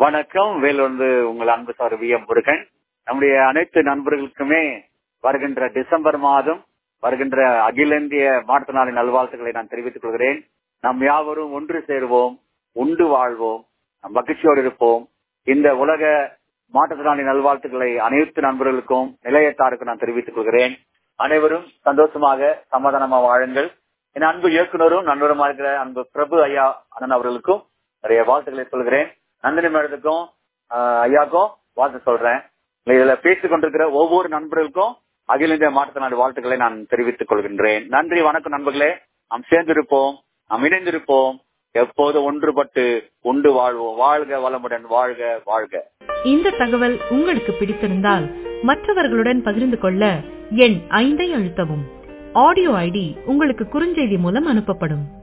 வணக்கம் வேலூர்ந்து உங்கள் அன்பு சார் வி எம் முருகன் நம்முடைய அனைத்து நண்பர்களுக்குமே வருகின்ற டிசம்பர் மாதம் வருகின்ற அகில இந்திய மாற்றுத்திறனாளி நல்வாழ்த்துக்களை நான் தெரிவித்துக் கொள்கிறேன் நாம் யாவரும் ஒன்று சேருவோம் உண்டு வாழ்வோம் நாம் மகிழ்ச்சியோடு இருப்போம் இந்த உலக மாற்றுத்திறனாளி நல்வாழ்த்துக்களை அனைத்து நண்பர்களுக்கும் நிலையத்தாருக்கும் நான் தெரிவித்துக் கொள்கிறேன் அனைவரும் சந்தோஷமாக சமாதானமாக வாழுங்கள் என் அன்பு இயக்குனரும் நண்பருமா இருக்கிற அன்பு பிரபு ஐயா அண்ணன் அவர்களுக்கும் நிறைய வாழ்த்துக்களை சொல்கிறேன் நந்தினி மேடத்துக்கும் ஐயாக்கும் வாழ்த்து சொல்றேன் இதுல பேசிக் கொண்டிருக்கிற ஒவ்வொரு நண்பர்களுக்கும் அகில இந்திய மாற்றுத்திறனாளி வாழ்த்துக்களை நான் தெரிவித்துக் கொள்கின்றேன் நன்றி வணக்கம் நண்பர்களே நாம் சேர்ந்திருப்போம் நாம் இணைந்திருப்போம் எப்போது ஒன்றுபட்டு உண்டு வாழ்வோம் வாழ்க வளமுடன் வாழ்க வாழ்க இந்த தகவல் உங்களுக்கு பிடித்திருந்தால் மற்றவர்களுடன் பகிர்ந்து கொள்ள எண் ஐந்தை அழுத்தவும் ஆடியோ ஐடி உங்களுக்கு குறுஞ்செய்தி மூலம் அனுப்பப்படும்